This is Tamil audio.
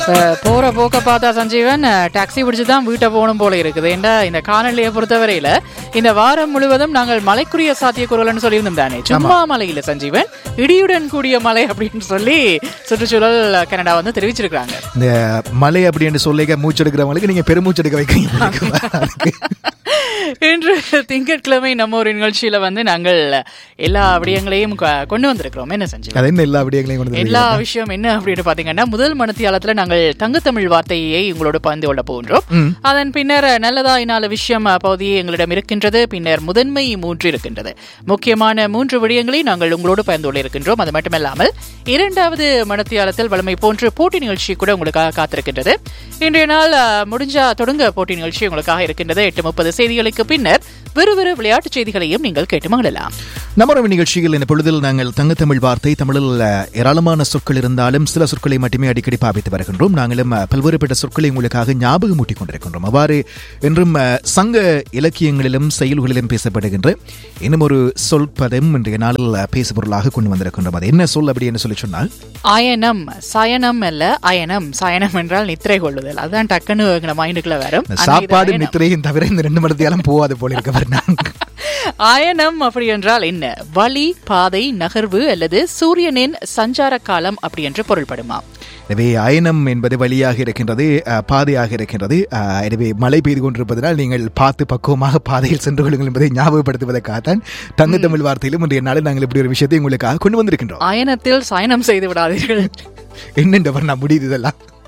அஹ், போற போக்க பார்த்தா சஞ்சீவன் டாக்ஸி பிடிச்சு தான் வீட்டை போகணும் போல இருக்குது ஏண்டா இந்த காணொலியை பொறுத்தவரையில இந்த வாரம் முழுவதும் நாங்கள் மலைக்குரிய சாத்தியக்கூறுகள்னு சொல்லியிருந்தோம் தானே சும்மா மலையில சஞ்சீவன் இடியுடன் கூடிய மலை அப்படின்னு சொல்லி சுற்றுச்சூழல் கனடா வந்து தெரிவிச்சிருக்காங்க இந்த மலை அப்படின்னு சொல்லிக்க மூச்செடுக்கிறவங்களுக்கு நீங்க பெருமூச்செடுக்க வைக்கிறீங்க இன்று திங்கட்கிழமை நம்ம ஒரு நிகழ்ச்சியில வந்து நாங்கள் எல்லா விடயங்களையும் கொ- கொண்டு வந்திருக்கிறோம் என்ன சஞ்சீவன் அது என்ன எல்லா விடயங்களையும் கொண்டு வந்து எல்லா விஷயம் என்ன அப்படின்னு பாத்தீங்கன்னா முதல் மனத்தியாலத்துல நாங்கள் தங்கத்தமிழ் வார்த்தையை உங்களோட பகிர்ந்து கொள்ள போகின்றோம் அதன் பின்னர் நல்லதா நாலு விஷயம் அஹ், பகுதி எங்களிடம் இருக்கின்றது பின்னர் முதன்மை மூன்று இருக்கின்றது முக்கியமான மூன்று விடயங்களை நாங்கள் உங்களோடு பகிர்ந்து கொள்ள இருக்கின்றோம் அது மட்டுமல்லாமல் இரண்டாவது மனத்தியாலத்தில் வளமை போன்று போட்டி நிகழ்ச்சி கூட உங்களுக்காக காத்திருக்கின்றது இன்றைய நாள் அஹ், முடிஞ்சா தொடங்க போட்டி நிகழ்ச்சி உங்களுக்காக இருக்கின்றது எட்டு முப்பது செய்திகளுக்கு பின்னர் விறுவிறு விளையாட்டுச் செய்திகளையும் நீங்கள் கேட்டு மகிழலாம் நமரவு நிகழ்ச்சியில் இந்த பொழுதில் நாங்கள் தங்கத்தமிழ் வார்த்தை தமிழில் அஹ், ஏராளமான சொற்கள் இருந்தாலும் சில சொற்களை மட்டுமே அடிக்கடி பாவித்து வருகின்றோம் நாங்களும் அஹ், பல்வேறுபட்ட சொற்களை உங்களுக்காக ஞாபகம் ஊட்டிக் கொண்டிருக்கின்றோம் அவ்வாறு என்றும் அஹ், சங்க இலக்கியங்களிலும் செயல்களிலும் பேசப்படுகின்ற இன்னும் ஒரு சொல் பதம் இன்றைய நாளில் அஹ், பேசுபொருளாக கொண்டு வந்திருக்கின்றோம் அது என்ன சொல் அப்படி என்று சொல்லி சொன்னால் அயனம் சயனம் அல்ல அயனம் சயனம் என்றால் நித்திரை கொள்ளுதல் அதுதான் டக்குன்னு எங்க மைண்டுக்குள்ள வரும் இந்த ஆனா இது சாப்பாடு அயனம். நித்திரையும் தவிர இந்த ரெண்டு மடத்தையாலும் போகாது போல இருக்க அயனம் அப்படி என்றால் என்ன வழி பாதை நகர்வு அல்லது சூரியனின் சஞ்சார காலம் அப்படி என்று பொருள்படுமா எனவே அயனம் என்பது வழியாக இருக்கின்றது அஹ், பாதையாக இருக்கின்றது அஹ், எனவே மழை பெய்து கொண்டிருப்பதனால் நீங்கள் பார்த்து பக்குவமாக பாதையில் சென்று கொள்ளுங்கள் என்பதை ஞாபகப்படுத்துவதற்காகத்தான் தங்கத்தமிழ் வார்த்தையிலும் இன்றைய நாளில் நாங்கள் இப்படி ஒரு விஷயத்தை உங்களுக்காக கொண்டு வந்திருக்கின்றோம் அயனத்தில் சயனம் செய்து விடாதீர்கள் என்னென்றவர் நான் முடியுது இதெல்லாம்